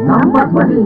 ನಮ್ಮ ಧ್ವನಿ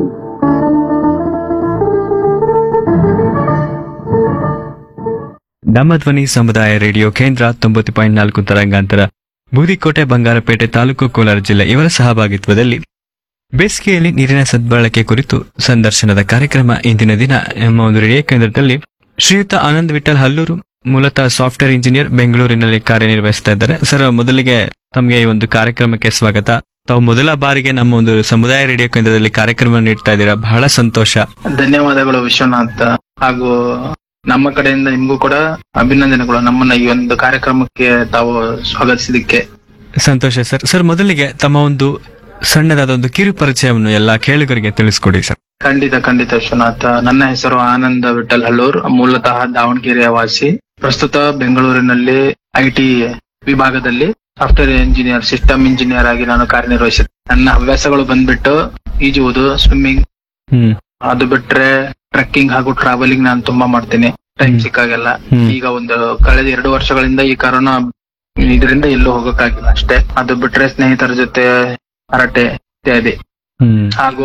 ನಮ್ಮ ಧ್ವನಿ ಸಮುದಾಯ ರೇಡಿಯೋ ಕೇಂದ್ರ ತೊಂಬತ್ತು ಪಾಯಿಂಟ್ ನಾಲ್ಕು ತರಂಗಾಂತರ ಬೂದಿಕೋಟೆ ಬಂಗಾರಪೇಟೆ ತಾಲೂಕು ಕೋಲಾರ ಜಿಲ್ಲೆ ಇವರ ಸಹಭಾಗಿತ್ವದಲ್ಲಿ ಬೇಸಿಗೆಯಲ್ಲಿ ನೀರಿನ ಸದ್ಬಳಕೆ ಕುರಿತು ಸಂದರ್ಶನದ ಕಾರ್ಯಕ್ರಮ ಇಂದಿನ ದಿನ ನಮ್ಮ ಒಂದು ರೇಡಿಯೋ ಕೇಂದ್ರದಲ್ಲಿ ಶ್ರೀಯುತ ಆನಂದ್ ವಿಠಲ್ ಹಲ್ಲೂರು ಮೂಲತಃ ಸಾಫ್ಟ್ವೇರ್ ಇಂಜಿನಿಯರ್ ಬೆಂಗಳೂರಿನಲ್ಲಿ ಕಾರ್ಯನಿರ್ವಹಿಸ್ತಾ ಇದ್ದಾರೆ ಸರ್ ಮೊದಲಿಗೆ ತಮಗೆ ಈ ಒಂದು ಕಾರ್ಯಕ್ರಮಕ್ಕೆ ಸ್ವಾಗತ ತಾವು ಮೊದಲ ಬಾರಿಗೆ ನಮ್ಮ ಒಂದು ಸಮುದಾಯ ರೇಡಿಯೋ ಕೇಂದ್ರದಲ್ಲಿ ಕಾರ್ಯಕ್ರಮ ನೀಡ್ತಾ ಇದ್ದೀರಾ ಬಹಳ ಸಂತೋಷ ಧನ್ಯವಾದಗಳು ವಿಶ್ವನಾಥ್ ಹಾಗೂ ನಮ್ಮ ಕಡೆಯಿಂದ ನಿಮ್ಗೂ ಕೂಡ ಅಭಿನಂದನೆಗಳು ನಮ್ಮನ್ನ ಈ ಒಂದು ಕಾರ್ಯಕ್ರಮಕ್ಕೆ ತಾವು ಸ್ವಾಗತಿಸಿದಕ್ಕೆ ಸಂತೋಷ ಸರ್ ಸರ್ ಮೊದಲಿಗೆ ತಮ್ಮ ಒಂದು ಸಣ್ಣದಾದ ಒಂದು ಕಿರು ಪರಿಚಯವನ್ನು ಎಲ್ಲಾ ಕೇಳುಗರಿಗೆ ತಿಳಿಸ್ಕೊಡಿ ಸರ್ ಖಂಡಿತ ಖಂಡಿತ ವಿಶ್ವನಾಥ್ ನನ್ನ ಹೆಸರು ಆನಂದ ವಿಠಲ್ ಹಳ್ಳೂರ್ ಮೂಲತಃ ದಾವಣಗೆರೆಯ ವಾಸಿ ಪ್ರಸ್ತುತ ಬೆಂಗಳೂರಿನಲ್ಲಿ ಐಟಿ ವಿಭಾಗದಲ್ಲಿ ಸಾಫ್ಟ್ವೇರ್ ಇಂಜಿನಿಯರ್ ಸಿಸ್ಟಮ್ ಇಂಜಿನಿಯರ್ ಆಗಿ ನಾನು ಕಾರ್ಯನಿರ್ವಹಿಸುತ್ತೇನೆ ನನ್ನ ಹವ್ಯಾಸಗಳು ಬಂದ್ಬಿಟ್ಟು ಈಜುವುದು ಸ್ವಿಮ್ಮಿಂಗ್ ಹ್ಮ್ ಅದು ಬಿಟ್ರೆ ಟ್ರೆಕ್ಕಿಂಗ್ ಹಾಗೂ ಟ್ರಾವೆಲಿಂಗ್ ನಾನು ತುಂಬಾ ಮಾಡ್ತೀನಿ ಟೈಮ್ ಹ್ಮ್. ಸಿಕ್ಕಾಗೆಲ್ಲ ಹ್ಮ್. ಈಗ ಒಂದು ಕಳೆದ ಎರಡು ವರ್ಷಗಳಿಂದ ಈ ಕರೋನಾ ಇದರಿಂದ ಎಲ್ಲೂ ಹೋಗಕ್ಕಾಗಿಲ್ಲ ಅಷ್ಟೇ ಅದು ಬಿಟ್ರೆ ಸ್ನೇಹಿತರ ಜೊತೆ ಹರಟೆ ಇತ್ಯಾದಿ ಹ್ಮ್ ಹಾಗೂ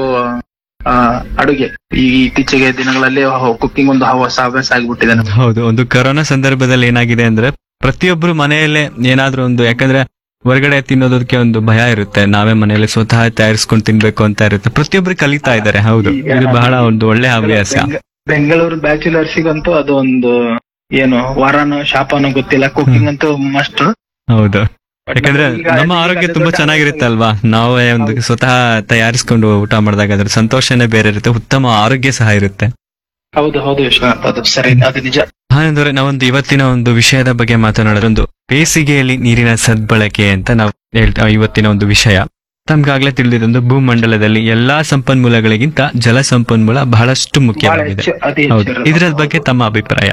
ಆ, ಅಡುಗೆ ಈ ಇತ್ತೀಚೆಗೆ ದಿನಗಳಲ್ಲಿ ಕುಕ್ಕಿಂಗ್ ಒಂದು ಹೊಸ ಹವ್ಯಾಸ ಆಗಿಬಿಟ್ಟಿದೆ ನಮ್ಗೆ ಹೌದು ಒಂದು ಕೊರೋನಾ ಸಂದರ್ಭದಲ್ಲಿ ಏನಾಗಿದೆ ಅಂದ್ರೆ ಪ್ರತಿಯೊಬ್ರು ಮನೆಯಲ್ಲೇ ಏನಾದ್ರೂ ಒಂದು ಯಾಕಂದ್ರೆ ಹೊರಗಡೆ ತಿನ್ನೋದಕ್ಕೆ ಒಂದು ಭಯ ಇರುತ್ತೆ ನಾವೇ ಮನೆಯಲ್ಲಿ ಸ್ವತಃ ತಯಾರಿಸ್ಕೊಂಡು ತಿನ್ಬೇಕು ಅಂತ ಇರುತ್ತೆ ಪ್ರತಿಯೊಬ್ರು ಕಲಿತಾ ಇದ್ದಾರೆ ಹೌದು ಇದು ಬಹಳ ಒಂದು ಒಳ್ಳೆ ಹವ್ಯಾಸ ಬೆಂಗ- ಬೆಂಗಳೂರು ಬ್ಯಾಚುಲರ್ಸಿಗಂತೂ ಅದು ಒಂದು ಏನು ವಾರನೋ ಶಾಪನೋ ಗೊತ್ತಿಲ್ಲ ಕುಕ್ಕಿಂಗ್ ಅಂತೂ ಮಸ್ಟ್ ಹೌದು ಯಾಕಂದ್ರೆ ನಮ್ಮ ಆರೋಗ್ಯ ತುಂಬಾ ಚೆನ್ನಾಗಿರುತ್ತೆ ಅಲ್ವಾ ನಾವೇ ಒಂದು ಸ್ವತಃ ತಯಾರಿಸ್ಕೊಂಡು ಊಟ ಮಾಡಿದಾಗ ಅದ್ರ ಸಂತೋಷನೇ ಬೇರೆ ಇರುತ್ತೆ ಉತ್ತಮ ಆರೋಗ್ಯ ಸಹ ಇರುತ್ತೆ ಹೌದು ಹೌದು ವಿಶ್ವನಾಥ್ ಅದು ಸರಿ ಅದು ನಿಜ ಹಾಗಂದ್ರೆ ನಾವೊಂದು ಇವತ್ತಿನ ಒಂದು ವಿಷಯದ ಬಗ್ಗೆ ಮಾತನಾಡೋದೊಂದು ಬೇಸಿಗೆಯಲ್ಲಿ ನೀರಿನ ಸದ್ಬಳಕೆ ಅಂತ ನಾವು ಹೇಳ್ತಾ ಇವತ್ತಿನ ಒಂದು ವಿಷಯ ತಮ್ಗಾಗ್ಲೇ ತಿಳಿದಿದ್ದೊಂದು ಭೂಮಂಡಲದಲ್ಲಿ ಎಲ್ಲಾ ಸಂಪನ್ಮೂಲಗಳಿಗಿಂತ ಜಲ ಸಂಪನ್ಮೂಲ ಬಹಳಷ್ಟು ಬಹಳ ಮುಖ್ಯವಾಗಿದೆ ಹೆಚ್ಚು ಅತಿ ಹೌದು ಹೆಚ್ಚು ಇದರ ಬಗ್ಗೆ ತಮ್ಮ ಅಭಿಪ್ರಾಯ